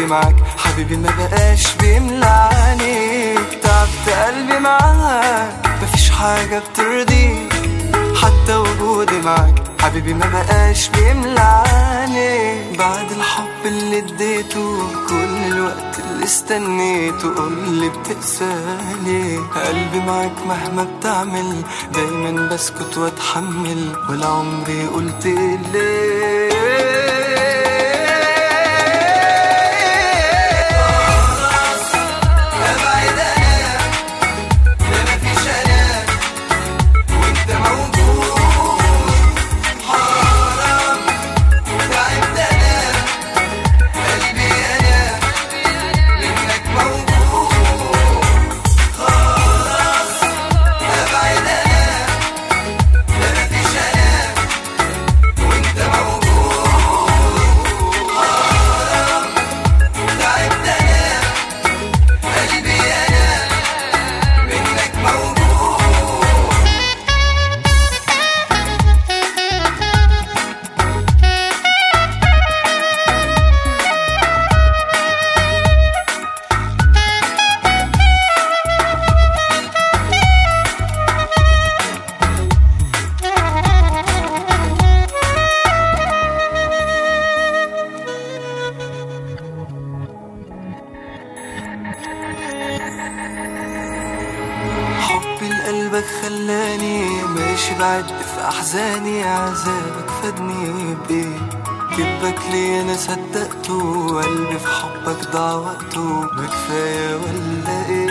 وجودي معاك حبيبي ما بقاش بيملعني تعبت قلبي معاك مفيش حاجة بترضيك حتى وجودي معاك حبيبي ما بقاش بيملعني بعد الحب اللي اديته كل الوقت اللي استنيته قولي بتقسالي قلبي معاك مهما بتعمل دايما بسكت واتحمل ولا عمري قلت حبي لقلبك خلاني ماشي بعد في احزاني عذابك فادني بايه كذبك ليه انا صدقته قلبي في حبك ضاع وقته ما كفايه ولا ايه